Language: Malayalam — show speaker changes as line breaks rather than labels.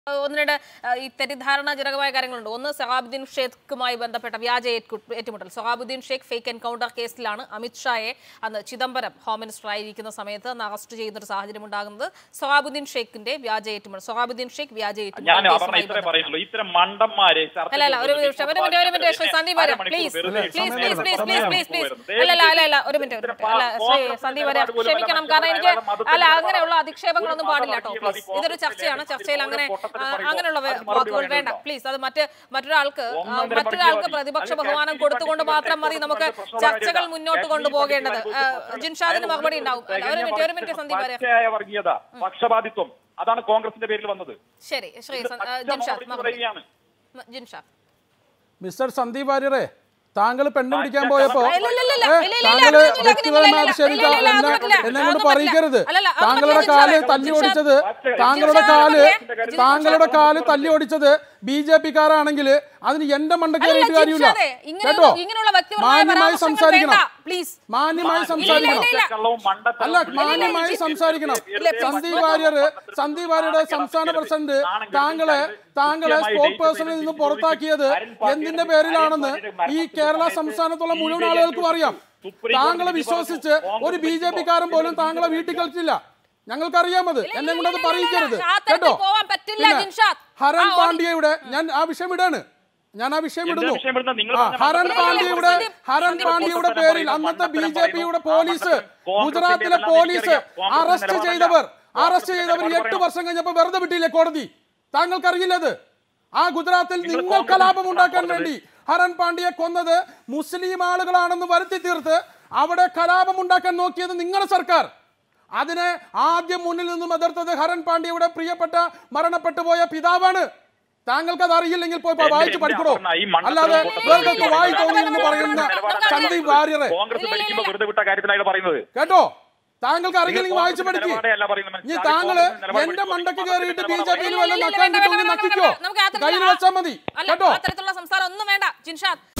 ഒന്ന് രണ്ട് ആ, ഈ തെറ്റിദ്ധാരണാജനകമായ കാര്യങ്ങളുണ്ട് ഒന്ന് സഹാബുദ്ദീൻ ഷേഖുമായി ബന്ധപ്പെട്ട വ്യാജ ഏറ്റു- ഏറ്റുമുട്ടൽ സഹാബുദ്ദീൻ ഷേഖ് ഫേക്ക് എൻകൗണ്ടർ കേസിലാണ് അമിത്ഷായെ അന്ന് ചിദംബരം ഹോം മിനിസ്റ്റർ ആയിരിക്കുന്ന സമയത്ത് അന്ന് അറസ്റ്റ് ചെയ്യുന്ന ഒരു സാഹചര്യം ഉണ്ടാകുന്നത് സഹാബുദ്ദീൻ ഷേഖിന്റെ വ്യാജ ഏറ്റുമുട്ടൽ സഹാബുദ്ദീൻ ഷേഖ് വ്യാജ
ഞാൻ
ഏറ്റുമുട്ടൽ
പറഞ്ഞ
കേസുമായി
ഇത്രേ
ബന്ധപ്പെട്ട്.
പറയുന്നുള്ളൂ ഇത്തരം മണ്ടന്മാരെ ചർച്ച
അല്ല അല്ല ഒരു
ചെയ്യുന്നത്
നിമിഷം ഒരു മിനിറ്റ് ഒരു മിനിറ്റ് ശ്രീ സന്ദീപ് വരാം please please please please please please please അല്ല അല്ല അല്ല അല്ല ഒരു മിനിറ്റ് ഒരു മിനിറ്റ് അല്ല ശ്രീ സന്ദീപ് വരാം ക്ഷമിക്കണം കാരണം എനിക്ക് അല്ല അങ്ങനെയുള്ള അധിക്ഷേപങ്ങളൊന്നും പാടില്ല കേട്ടോ പ്ലീസ് ഇതൊരു ചർച്ചയാണ് ചർച്ചയിൽ അങ്ങനെ ആ, അങ്ങനെയുള്ള വേ- വാക്കുകൾ വേണ്ട പ്ലീസ് അത് മറ്റ് മറ്റൊരാൾക്ക് ആ, മറ്റൊരാൾക്ക് പ്രതിപക്ഷ ബഹുമാനം കൊടുത്തുകൊണ്ട് മാത്രം മതി നമുക്ക് ചർച്ചകൾ മുന്നോട്ട് കൊണ്ടുപോകേണ്ടത് ആ, ജിൻഷാദിന് മറുപടി ഉണ്ടാവും അല്ല, ഒരു മിനിറ്റ് ഒരു മിനിറ്റ് സന്ദീപ് വരാം
പച്ചയായ വർഗീയത പക്ഷപാതിത്വം അതാണ് കോൺഗ്രസിന്റെ പേരിൽ വന്നത്
ശരി ശ്രീ
ഇത്
സ- ആ,
പച്ച
ജിൻഷാദ്
മറുപടി
മറുപടി
പറയുകയാണ്
മ- ജിൻഷാദ്
മിസ്റ്റർ സന്ദീപ് വാര്യരെ താങ്കൾ പെണ്ണ് പിടിക്കാൻ പോയപ്പോ
ഇല്ല, ഇല്ല, ഇല്ല, ഇല്ല,
ഏ,
ഇല്ല, ഇല്ല,
താങ്കള്
അങ്ങനെയൊന്നും ഇല്ല,
വ്യക്തിപരമായി
അങ്ങനെയൊന്നും
അധിക്ഷേപിച്ച
ഇല്ല, ഇല്ല,
എന്നെ
അത് പറ്റില്ല.
എന്നെ കൊണ്ട്
അതൊന്നും
പറയിക്കരുത്
പറ്റില്ല. അല്ലല്ല, അത്
താങ്കളുടെ
പറ്റില്ല,
കാല്
ജിൻഷാദ്.
തല്ലി ഓടിച്ചത്
ജിൻഷാദ്
താങ്കളുടെ
ജിൻഷാദ്
കാല്
ജിൻഷാദ്
താങ്കളുടെ കാല് തല്ലി ഓടിച്ചത് ബി ജെ പിക്കാരാണെങ്കിൽ അതിന് എന്റെ മണ്ട
അല്ല,
കയറിയിട്ട് കാര്യമില്ല
ജിൻഷാദേ, ഇങ്ങനെയുള്ള-
കേട്ടോ
ഇങ്ങനെയുള്ള വ്യക്തിപരമായ
മാന്യമായി
പരാമർശങ്ങൾ
സംസാരിക്കണം
വേണ്ട, please.
മാന്യമായി
ഇല്ല,
സംസാരിക്കണം
ഇല്ല, ഇല്ല.
കള്ളവും മണ്ടത്തരവും
അല്ല
വിളിച്ച്
മാന്യമായി
വിളിച്ച്
സംസാരിക്കണം
ഇല്ല, please.
സന്ദീപ് വാര്യർ സന്ദീപ് വാര്യരുടെ സംസ്ഥാന പ്രസിഡന്റ് താങ്കളെ താങ്കളെ സ്പോക്ക് പേഴ്സണിൽ നിന്ന് പുറത്താക്കിയത് എന്തിന്റെ പേരിലാണെന്ന് ഈ കേരള സംസ്ഥാനത്തുള്ള മുഴുവൻ ആളുകൾക്കും അറിയാം താങ്കളെ വിശ്വസിച്ച് ഒരു ബി ജെ പിക്കാരൻ പോലും താങ്കളെ വീട്ടിൽ കളിച്ചില്ല ഞങ്ങൾക്കറിയാം അത്
ഇല്ല,
എന്നെ
ഇല്ല,
കൊണ്ടത്
ഇല്ല,
പറയിക്കരുത്
ഇല്ല, ആ തരത്തിൽ
കേട്ടോ
പോവാൻ പറ്റില്ല,
പിന്നെ
ജിൻഷാദ്.
ഹരൺ
ആ, ഓടി-
പാണ്ഡ്യയുടെ ഞാൻ ആ വിഷയം വിടാണ് ഞാൻ ആ വിഷയം
എന്ത്
വിടുന്നു
വിഷയം വിടുന്നത്? നിങ്ങൾ
ആ,
പറഞ്ഞ
ഹരൺ
മണ്ടത്തരം
പാണ്ഡ്യയുടെ
സന്ദീപ്,
ഹരൺ
സന്ദീപ്
പാണ്ഡ്യയുടെ
മണ്ടത്തരം
പേരിൽ
പറയുന്നു,
അന്നത്തെ ബി
മണ്ടത്തരം
ജെ പിയുടെ
പറയുന്നു.
പോലീസ്
കോൺഗ്രസിന്റെ
ഗുജറാത്തിലെ
എല്ലാം
പോലീസ്
എനിക്കറിയാം.
അറസ്റ്റ്
കോൺഗ്രസിന്റെ
ചെയ്തവർ
നിലപാടല്ല.
അറസ്റ്റ് ചെയ്തവർ
കോൺഗ്രസിന്റെ
എട്ട്
നിലപാട്
വർഷം കഴിഞ്ഞപ്പോൾ വെറുതെ വിട്ടില്ലേ കോടതി താങ്കൾക്കറിയില്ല അത് ആ ഗുജറാത്തിൽ
നിങ്ങൾ
നിങ്ങൾ
കോൺഗ്രസ്
കലാപം ഉണ്ടാക്കാൻ
പറഞ്ഞത്.
വേണ്ടി ഹരൺ പാണ്ഡ്യയെ കൊന്നത് മുസ്ലിം ആളുകളാണെന്ന് വരുത്തി തീർത്ത് അവിടെ കലാപം ഉണ്ടാക്കാൻ നോക്കിയത് നിങ്ങളുടെ സർക്കാർ അതിനെ ആദ്യം മുന്നിൽ നിന്നും എതിർത്തത് ഹരൺ പാണ്ഡ്യയുടെ പ്രിയപ്പെട്ട മരണപ്പെട്ടു പോയ പിതാവാണ് താങ്കൾക്ക് അത് അറിയില്ലെങ്കിൽ പോയി
എന്റെ-
വായിച്ചു
എന്റെ
പഠിക്കണോ
അപർണ്ണ, ഈ മണ്ടത്തരം
അല്ലാതെ
പൊട്ടത്തരം
വെറുതെ
ഇല്ല,
വായി
ഇല്ല,
തോന്നി
ഇല്ല,
എന്ന്
ഇല്ല,
പറയുന്ന
ഇല്ല,
സന്ദീപ് വാര്യരെ
കോൺഗ്രസ് ഭരിക്കുമ്പോൾ വെറുതെ വിട്ട കാര്യത്തിലാണ് പറയുന്നത്
കേട്ടോ താങ്കൾക്ക് അറിയില്ലെങ്കിൽ
നിങ്ങൾ
വായിച്ചു പഠിക്ക്
നിലപാടേ അല്ല പറയുന്നത്.
ഇനി
ഞാൻ
താങ്കള്
കോൺഗ്രസ് നിലപാട്
എന്റെ
പഠിച്ചു.
മണ്ടയ്ക്ക്
കോൺഗ്രസ്
കയറിയിട്ട് ബി
നിലപാട്
ജെ പിയിൽ
ഇല്ല,
വല്ല
ഇല്ല, ഇല്ല,
നക്കാൻ
വേണ്ട,
കിട്ടുമെങ്കിൽ
വേണ്ട,
നക്കിക്കോ
വേണ്ട, നമുക്ക് ആ തരത്തിലുള്ള
കയ്യിൽ വെച്ചാൽ മതി
അല്ല
കേട്ടോ
അത്തരത്തിലുള്ള സംസാരം ഒന്നും വേണ്ട ജിൻഷാദ്